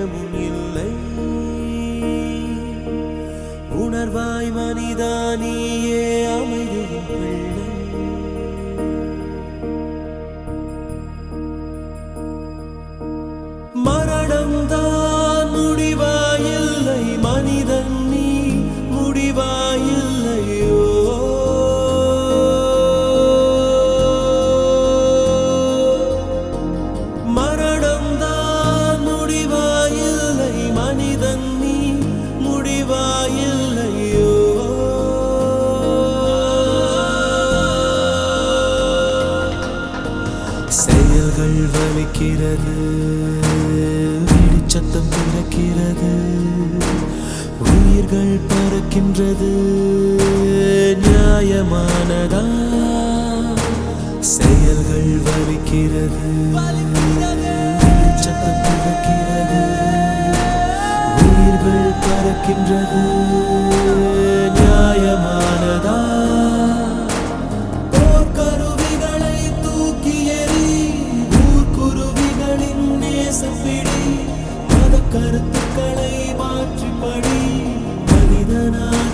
நேரமும் இல்லை உணர்வாய் மனிதா நீயே அமைதியின் பிள்ளை மரணம் தான் முடிவாயில்லை மனிதன் நீ முடிவாயில்லையோ மரணம் தான் முடிவாயில்லை மனிதன் நீ முடிவாயில்லையோ செயல்கள் வலிக்கிறது வெடிச்சத்தம் பிறக்கிறது உயிர்கள் பறக்கின்றது நியாயமானதா செயல்கள் வலிக்கிறது வெளிச்சத்தம் பிறக்கிறது உயிர்கள் பறக்கின்றது நியாயமானதா போர்க்கருவிகளை தூக்கி எறி ஊர்க்குருவிகளின் நேசப்பிடி மத கருத்துக்களை மாற்றி படி மனிதனாக